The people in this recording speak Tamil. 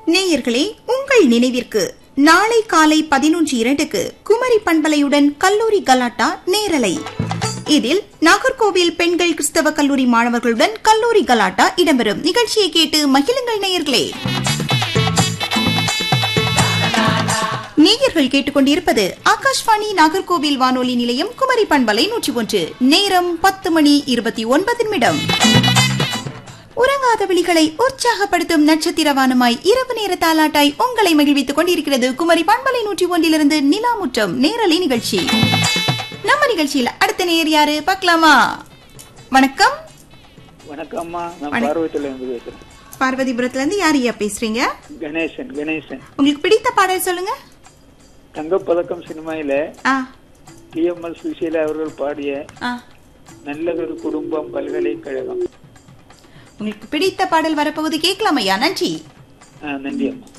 நேயர்களே உங்கள் நினைவிற்கு நாளை காலை பதினொன்று இரண்டுக்கு குமரி பண்பலையுடன் கல்லூரி கலாட்டா நேரலை இதில் நாகர்கோவில் பெண்கள் கிறிஸ்தவ கல்லூரி மாணவர்களுடன் கல்லூரி கலாட்டா இடம்பெறும் நிகழ்ச்சியை கேட்டு மகிழுங்கள் நேயர்களே நேயர்கள் கேட்டுக்கொண்டிருப்பது ஆகாஷ்வாணி நாகர்கோவில் வானொலி நிலையம் குமரி பண்பலை நூற்றி ஒன்று நேரம் பத்து மணி இருபத்தி ஒன்பது நிமிடம் உறங்காத விழிகளை உற்சாகப்படுத்தும் நட்சத்திரவானமாய் இரவு நேர தாலாட்டாய் உங்களை மகிழ்வித்துக் கொண்டிருக்கிறது குமரி பண்பலை நூற்றி ஒன்றிலிருந்து நிலாமுற்றம் நேரலை நிகழ்ச்சி நம்ம நிகழ்ச்சியில அடுத்த நேர் யாரு பார்க்கலாமா வணக்கம் வணக்கம்மா நான் வணக்கம். பார்வதியில இருந்து பேசுறேன் பார்வதிபுரத்துல இருந்து யார் ஐயா பேசுறீங்க கணேசன் கணேசன் உங்களுக்கு பிடித்த பாடல் சொல்லுங்க தங்கப்பதக்கம் சினிமாயில ஆ டிஎம்எல் சுசீலா அவர்கள் பாடிய ஆ நல்லதொரு குடும்பம் பல்கலைக்கழகம் உங்களுக்கு பிடித்த பாடல் வரப்போகுது கேட்கலாம் ஐயா நன்றி ஆ, நன்றி அம்மா